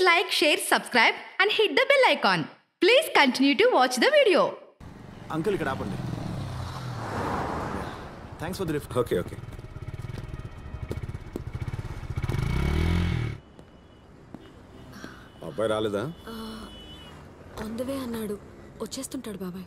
like, share, subscribe, and hit the bell icon. Please continue to watch the video. Uncle ఇక్కడ ఆపండి thanks for the lift okay okay అబ్బాయి రాలేదా on the way అన్నాడు వచ్చేస్తుంటాడు బాబాయ్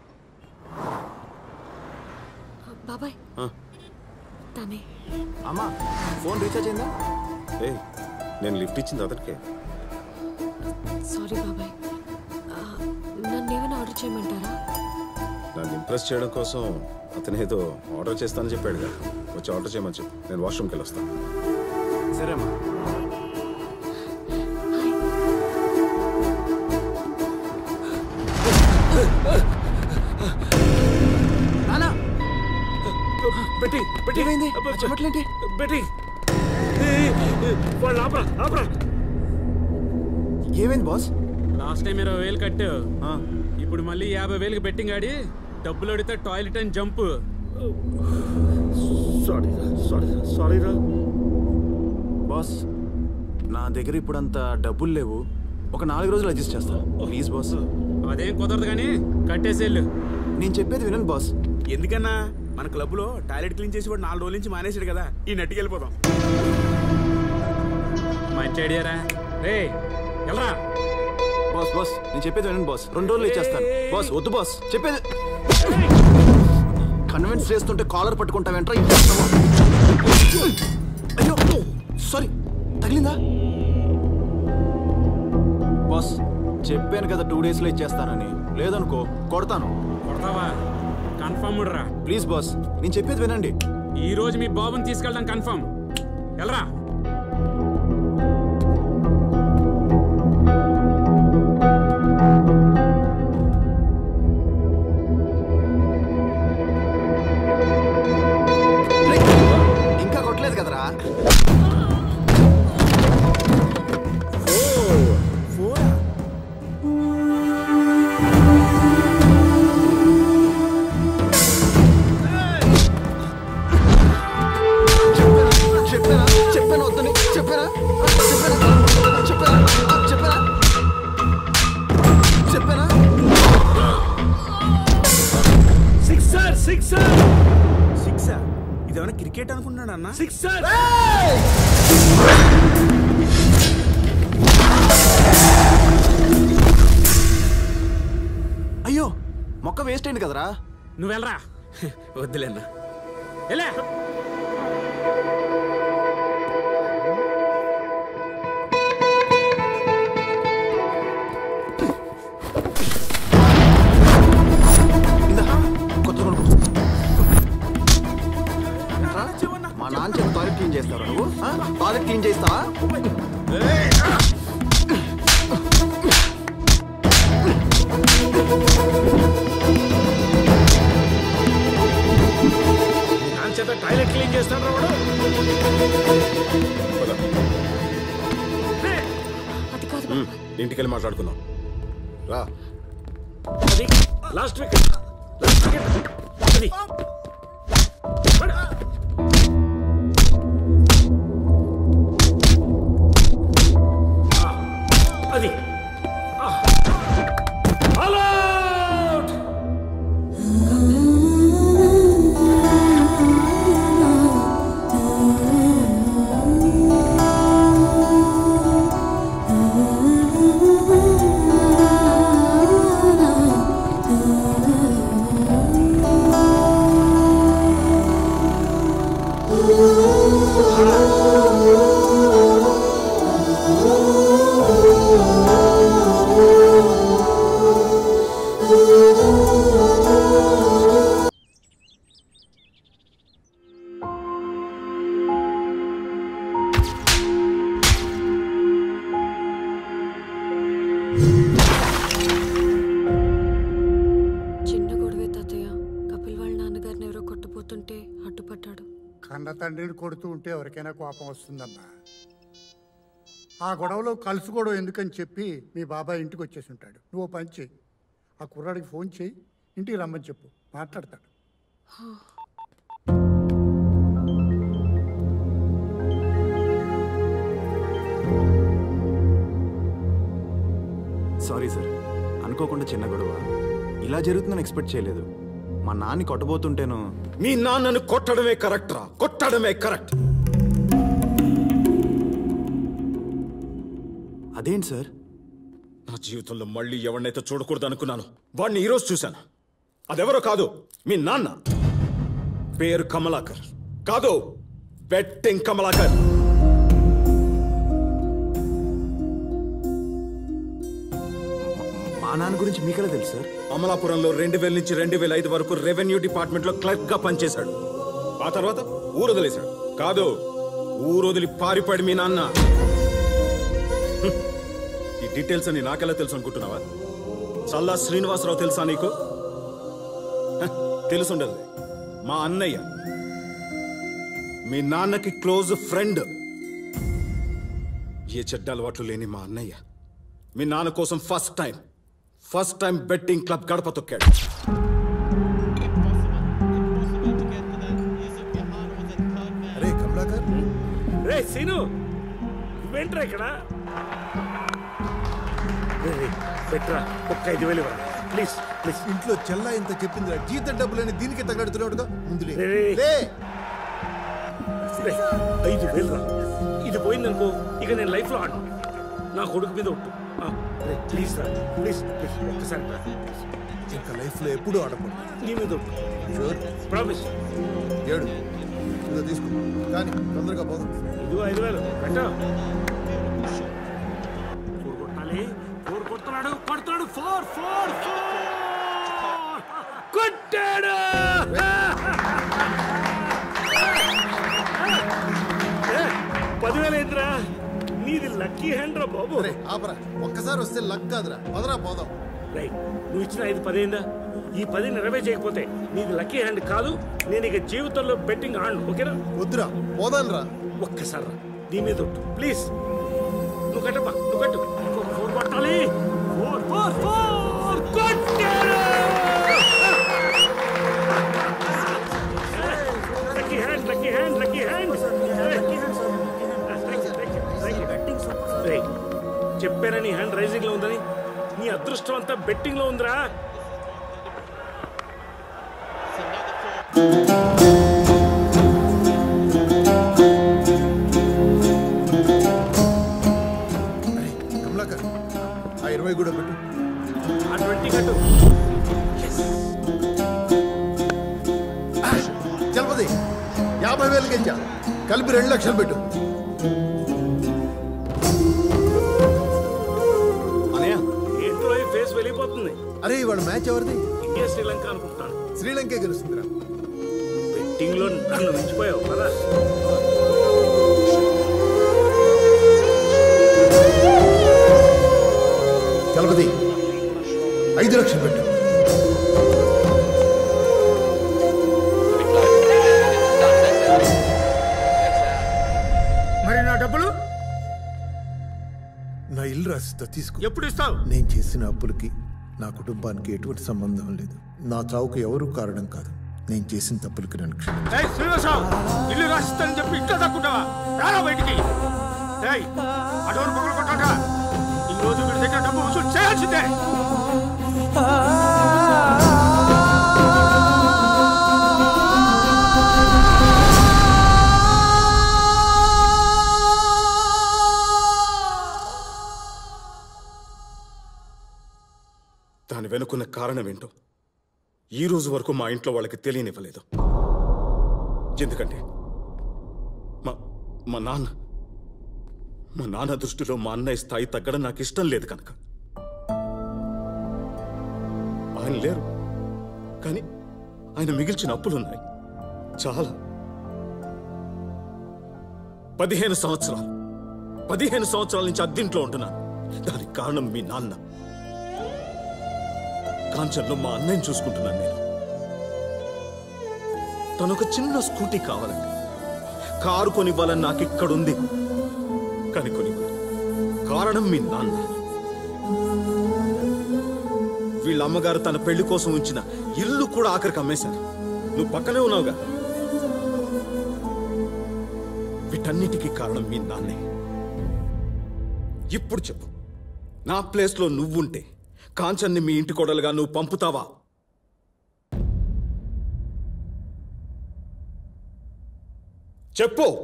బాబాయ్ ఆ. తనే అమ్మా ఫోన్ రీఛార్జ్ అయిందా ఏ నేను లిఫ్ట్ ఇచ్చింది అతనికే సారీ బాబాయ్ ఆ, నన్ను ఏమైనా ఆర్డర్ చేయమంటారా నన్ను ఇంప్రెస్ చేయడం కోసం అతను ఏదో ఆర్డర్ చేస్తానని చెప్పాడు కదా వచ్చి ఆర్డర్ చేయమని చెప్పు నేను వాష్రూమ్కి వెళ్ళి వస్తాను సరే అమ్మా నానా పెట్టి పెట్టి ఏమైంది చెమట్లేంటి పెట్టి వాళ్ళు ఆపరా ఆపరా ఏమైంది బాస్ లాస్ట్ టైం ఇరవై వేలు కట్టావు ఆ, ఇప్పుడు మళ్ళీ యాభై వేలకు బెట్టింగ్ ఆడి డబ్బులు అడిగితే టాయిలెట్ అని జంప్ సారీ సారీ సారీ రా బాస్ నా దగ్గర ఇప్పుడు అంత డబ్బులు లేవు ఒక నాలుగు రోజులు అడ్జస్ట్ చేస్తాను ప్లీజ్ బాస్ అదేం కుదరదు కానీ కట్టేసేళ్ళు నేను చెప్పేది వినండి బాస్ ఎందుకన్నా మన క్లబ్ లో టాయిలెట్ క్లీన్ చేసి వాడు నాలుగు రోజుల నుంచి మానేసాడు కదా ఈ నెట్కి వెళ్ళిపోదాం మంచి ఐడియారా రే వెళ్ళరా బాస్ బాస్ నేను చెప్పేది వినండి బాస్ రెండు రోజులు ఇచ్చేస్తాను బాస్ వద్దు బాస్ చెప్పేది కన్విన్స్ చేస్తుంటే కాలర్ పట్టుకుంటావేంట్రా అయ్యో సారీ తగిలిందా బాస్ చెప్పాను కదా టూ డేస్లో ఇచ్చేస్తానని లేదనుకో కొడతాను కొడతావా కన్ఫర్మ్ రా ప్లీజ్ బాస్ నేను చెప్పేది వినండి ఈ రోజు మీ బాబుని తీసుకెళ్దాం కన్ఫర్మ్ వెళ్ళరా రేయ్, ఇంకా కొట్టలేదు కదరా ఫోరా చెప్పానా చెప్పాను వద్దని చెప్పానా చెప్పానా చెప్పానా చెప్పానా చెప్పానా సిక్సర్ సిక్సర్ సిక్స్ ఇదేమైనా క్రికెట్ అనుకుంటున్నాడు అన్న సిక్సర్ అయ్యో మొక్క వేస్ట్ అయింది కదరా నువ్వు వెళ్ళరా వద్దులేన్నా వెళ్ళా ఇందా కొత్త కొనుక్కో ఏంట్రా? మా నాన్న చేత టాయిలెట్ క్లీన్ చేస్తావా నువ్వు ఆ? టాయిలెట్ క్లీన్ చేస్తావా నాన్న చేత టాయిలెట్ క్లీన్ చేస్తాడు వాడు పద. అది కాదు ఉమ్, బాబాయ్ ఇంటికి వెళ్ళి మాట్లాడుకుందాం రా అది లాస్ట్ వీక్ లాస్ట్ వీకెండ్ అది పడు. ఆ, అది ఆ. All out! చిన్న గొడవే తాతయ్య కపిల్ వాళ్ళ నాన్నగారిని ఎవరో కొట్టబోతుంటే అడ్డుపడ్డాడు కన్న తండ్రిని కొడుతూ ఉంటే ఎవరికైనా కోపం వస్తుందమ్మా ఆ గొడవలో కలుసుకోవడం ఎందుకని చెప్పి మీ బాబాయ్ ఇంటికి వచ్చేసి ఉంటాడు నువ్వు ఓ పని చేయి ఆ కుర్రాడికి ఫోన్ చేయి ఇంటికి రమ్మని చెప్పు మాట్లాడతాడు సారీ సార్ అనుకోకుండా చిన్న గొడవ ఇలా జరుగుతుందని ఎక్స్పెక్ట్ చేయలేదు మా నాన్ని కొట్టబోతుంటేను మీ నాన్నను కొట్టడమే కరెక్ట్ రా కొట్టడమే కరెక్ట్ అదేంటి సార్ నా జీవితంలో మళ్ళీ ఎవరినైతే చూడకూడదు అనుకున్నాను వాడిని ఈరోజు చూశాను అదెవరో కాదు మీ నాన్న పేరు కమలాకర్ కాదు బెట్టింగ్ కమలాకర్ మా నాన్న గురించి మీకెలా తెలుసు సార్ అమలాపురంలో రెండు వేల నుంచి రెండు వేల ఐదు వరకు రెవెన్యూ డిపార్ట్మెంట్ లో క్లర్క్ గా పనిచేశాడు ఆ తర్వాత ఊరు వదిలేశాడు కాదు ఊరు వదిలి పారిపోయాడు మీ నాన్న హ్మ్. ఈ డీటెయిల్స్ అని నాకెలా తెలుసు అనుకుంటున్నావా చల్లా శ్రీనివాసరావు తెలుసా నీకు హ, తెలుసుండదు మా అన్నయ్య మీ నాన్నకి క్లోజ్ ఫ్రెండ్ ఏ చెడ్డ అలవాట్లు లేని మా అన్నయ్య మీ నాన్న కోసం first time first time betting club గడప తొక్కాడు అరే కమలాకర్ రే సీను నువ్వేంట్రా ఇక్కడ రే, రే, పెట్రా ఒక్క ఐదు వేలు ఇవ్వరా ప్లీజ్ ప్లీజ్ ఇంట్లో చెల్లా ఇంత చెప్పిందిరా జీతం డబ్బులని దీనికి తగలడుతున్నాడుగా ముందు లే. రే, రే. లే రే, ఐదు వేలు రా ఇది పోయిందనుకో ఇక నేను లైఫ్ లో ఆడు నా కొడుకు మీద ఒట్టు ఆ, రే, ప్లీజ్ రా ప్లీజ్ ప్లీజ్ ఒక్కసారి రా. ఇంకా లైఫ్ లో ఎప్పుడూ ఆడకూడదు నీ మీద ఒట్టు షూర్ ప్రామిస్ ఏడు ఇదిగో తీసుకో కానీ తొందరగా పోదాం ఇదిగో ఐదు వేలు కట్టా ఫోర్ కొట్టాలి ఫోర్ కొడుతున్నాడు కొడుతున్నాడు ఫోర్ ఫోర్ ఫోర్ కొట్టాడు ఏ, పదివేలు ఏంద్రా నీది లక్కీ హ్యాండ్ రా బాబు అరే ఆపరా ఒక్కసారి వస్తే లక్ కాదురా పదరా పోదాం రైట్ నువ్వు ఇచ్చిన ఐదు పదైందా ఈ పది నెరవేర్చకపోతే నీది లక్కీ హ్యాండ్ కాదు నేను ఇక జీవితంలో బెట్టింగ్ ఆడు ఓకేనా వద్దురా పోదాం రా ఒక్కసారి రా. నీ మీద ఒట్టు ప్లీజ్ నువ్వు కట్టమ్మా నువ్వు కట్టు ఇంకొక ఫోర్ కొట్టాలి ఫోర్ ఫోర్ ఫోర్ కొట్టారు lucky hand lucky hand lucky hand చెప్పానా నీ హ్యాండ్ రైజింగ్ లో ఉందని నీ అదృష్టం అంతా బెట్టింగ్ లో ఉందిరా అరే కమలాకర్ ఆ ఇరవై కూడా పెట్టు ఆ ట్వంటీ కట్టు చలపతి యాభై వేలు గెలిచా కలిపి రెండు లక్షలు పెట్టు అనయ్య ఏంటో ఈ ఫేస్ వెళ్ళిపోతుంది అరే ఇవాళ మ్యాచ్ ఎవరిది ఇండియా శ్రీలంక అనుకుంటున్నాను శ్రీలంకే గెలుస్తుందిరా బెట్టింగ్ లో నన్ను మించిపోయావు కదా చలపతి ఐదు లక్షలు పెట్టు మరి నా డబ్బులు నా ఇల్లు రాసిస్తా తీసుకో ఎప్పుడు ఇస్తావు నేను చేసిన అప్పులకి నా కుటుంబానికి ఎటువంటి సంబంధం లేదు నా చావుకు ఎవరు కారణం కాదు నేను చేసిన తప్పులకి నన్ను క్షమించు. ఏయ్ శ్రీనివాసరావు ఇల్లు రాసిస్తానని చెప్పి ఇంట్లో తక్కుంటావా రారా బయటికి ఏయ్ అడవులు పగలు కొట్టాక ఈ రోజు వీడి దగ్గర డబ్బు వసూలు చేయాల్సిందే దాని వెనుకున్న కారణం ఏంటో ఈ రోజు వరకు మా ఇంట్లో వాళ్ళకి తెలియనివ్వలేదు ఎందుకంటే మా మా నాన్న మా నాన్న దృష్టిలో మా అన్నయ్య స్థాయి తగ్గడం నాకు ఇష్టం లేదు కనుక ఆయన లేరు కానీ ఆయన మిగిల్చిన అప్పులున్నాయి చాలా పదిహేను సంవత్సరాలు పదిహేను సంవత్సరాల నుంచి అద్దీంట్లో ఉంటున్నాను దానికి కారణం మీ నాన్న కాంచన్లో మా అన్నయ్యని చూసుకుంటున్నాను నేను తను ఒక చిన్న స్కూటీ కావాలండి కారు కొనివ్వాలని నాకు ఇక్కడుంది కానీ కొనివ్వలేదు కారణం మీ నాన్న వీళ్ళ అమ్మగారు తన పెళ్లి కోసం ఉంచిన ఇల్లు కూడా ఆఖరికి అమ్మేశారు నువ్వు పక్కనే ఉన్నావుగా వీటన్నిటికీ కారణం మీ నాన్నే ఇప్పుడు చెప్పు నా ప్లేస్లో నువ్వుంటే కాంచన్ని మీ ఇంటి కొడలుగా నువ్వు పంపుతావా చెప్పు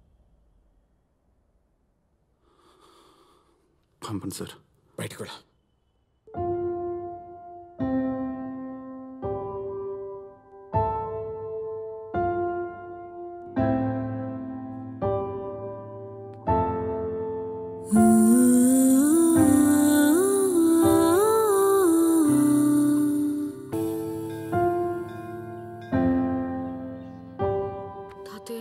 పంపండి సార్ బయటకు రా తాతయ్య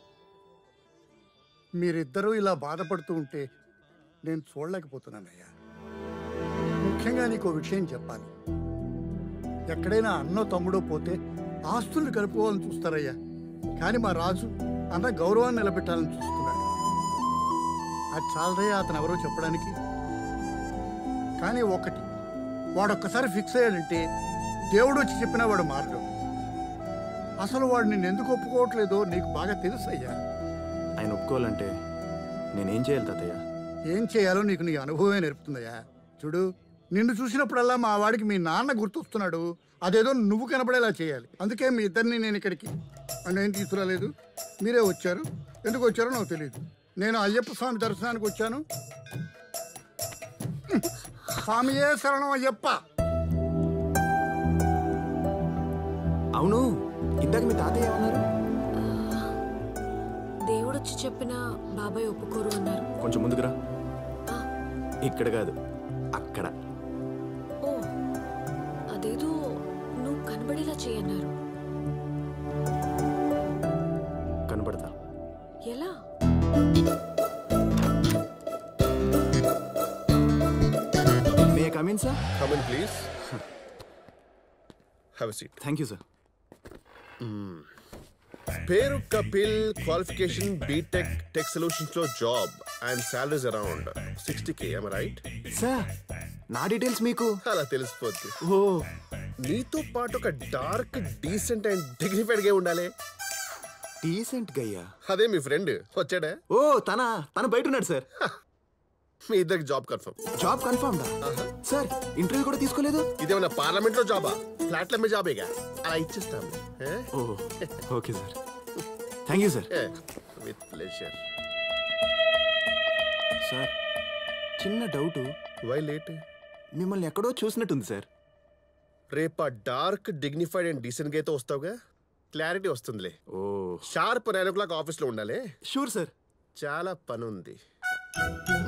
మీరిద్దరూ ఇలా బాధపడుతూ ఉంటే నేను చూడలేకపోతున్నానయ్యా ముఖ్యంగా నీకు ఓ విషయం చెప్పాలి ఎక్కడైనా అన్నో తమ్ముడో పోతే ఆస్తుల్ని కలుపుకోవాలని చూస్తారయ్యా కానీ మా రాజు అన్న గౌరవాన్ని నిలబెట్టాలని చూస్తున్నాడు అది చాలదయ్యా అతను ఎవరో చెప్పడానికి కానీ ఒకటి వాడొక్కసారి ఫిక్స్ అయ్యాడంటే దేవుడు వచ్చి చెప్పినా వాడు మారడు అసలు వాడు నిన్ను ఎందుకు ఒప్పుకోవట్లేదో నీకు బాగా తెలుసు అయ్యా ఆయన ఒప్పుకోవాలంటే నేనేం చేయాలి తాతయ్య ఏం చేయాలో నీకు నీ అనుభవమే నేర్పుతుందయ్యా చూడు నిన్ను చూసినప్పుడల్లా మా వాడికి మీ నాన్న గుర్తొస్తున్నాడు అదేదో నువ్వు కనపడేలా చేయాలి అందుకే మీ ఇద్దరిని నేను ఇక్కడికి నేను తీసుకురాలేదు మీరే వచ్చారు ఎందుకు వచ్చారో నాకు తెలియదు నేను అయ్యప్ప స్వామి దర్శనానికి వచ్చాను స్వామియే శరణం అయ్యప్ప అవును ఇందాక మీ తాతయ్య ఏమన్నారు దేవుడొచ్చి చెప్పిన బాబాయ్ ఒప్పుకోరు అన్నారు కొంచెం ముందుకురా ఆ, ఇక్కడ కాదు అక్కడ ఓ అదేదో నువ్వు కనబడేలా చేయన్నారు కనబడతా ఎలా may come in sir Come in, please. Have a seat. Thank you sir పేరు Kapil qualification B Tech tech solutions లో job and salaries around sixty K right sir నా డీటెయిల్స్ మీకు అలా తెలిసిపోద్ది ఓ నీతో పాటు ఒక డార్క్ డీసెంట్ అండ్ డిగ్నిఫైడ్ గా ఉండాలి డీసెంట్ గయ్యా అదే మీ ఫ్రెండ్ వచ్చాడా ఓ తన తన బయట ఉన్నాడు సార్ మీ ఇద్దరికి జాబ్ కన్ఫర్మ్ జాబ్ కన్ఫర్మ్ డా సార్ ఇంటర్వ్యూ కూడా తీసుకోలేదు ఇదేమన్నా పార్లమెంట్ లో జాబా ఫ్లాట్ల మీద జాబేగా అలా ఇచ్చేస్తాం oh okay sir thank you sir with pleasure sir చిన్న డౌట్ వై లేట్ మిమ్మల్ని ఎక్కడో చూసినట్టుంది సార్ రేపు ఆ డార్క్ డిగ్నిఫైడ్ అండ్ డీసెంట్ గా అయితే వస్తావుగా క్లారిటీ వస్తుందిలే oh sharp nine o'clock office లో ఉండాలి షూర్ సార్ చాలా పని ఉంది